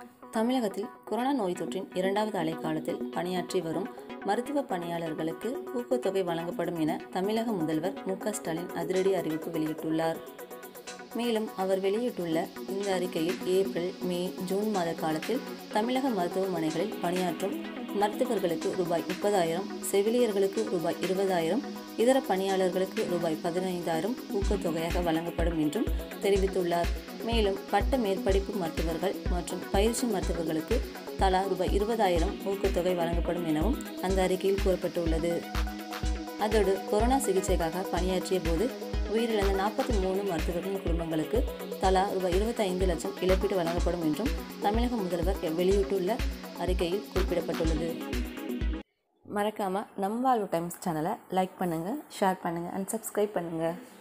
தமிழகத்தில் கொரோனா நோய் தொற்றின் இரண்டாவது அலை காலத்தில் பணியாற்றி வரும் மருத்துவ பணியாளர்களுக்கு ஊக்கத்தொகை வழங்கப்படும் என தமிழக முதல்வர் மு க ஸ்டாலின் அதிரடி அறிவிப்பு வெளியிட்டுள்ளார் மேலும் அவர் வெளியிட்டுள்ள இந்த அறிக்கையில் ஏப்ரல் மே ஜூன் மாத காலத்தில் தமிழக மருத்துவமனைகளில் பணியாற்றும் மருத்துவர்களுக்கு ரூபாய் முப்பதாயிரம் செவிலியர்களுக்கு ரூபாய் இருபதாயிரம் இதர பணியாளர்களுக்கு ரூபாய் பதினைந்தாயிரம் ஊக்கத்தொகையாக வழங்கப்படும் என்றும் தெரிவித்துள்ளார் மேலும் பட்ட மேற்படிப்பு மருத்துவர்கள் மற்றும் பயிற்சி மருத்துவர்களுக்கு தலா ரூபாய் இருபதாயிரம் ஊக்கத்தொகை வழங்கப்படும் எனவும் அந்த அறிக்கையில் கூறப்பட்டுள்ளது அதோடு கொரோனா சிகிச்சைக்காக பணியாற்றிய போது உயிரிழந்த நாற்பத்தி மூணு மருத்துவர்களின் குடும்பங்களுக்கு தலா ரூபாய் இருபத்தைந்து லட்சம் இழப்பீடு வழங்கப்படும் என்றும் தமிழக முதல்வர் வெளியிட்டுள்ள அறிக்கையில் குறிப்பிடப்பட்டுள்ளது மறக்காமல் நம் வாழ்வு டைம்ஸ் சேனலை லைக் பண்ணுங்கள் ஷேர் பண்ணுங்கள் அண்ட் சப்ஸ்கிரைப் பண்ணுங்கள்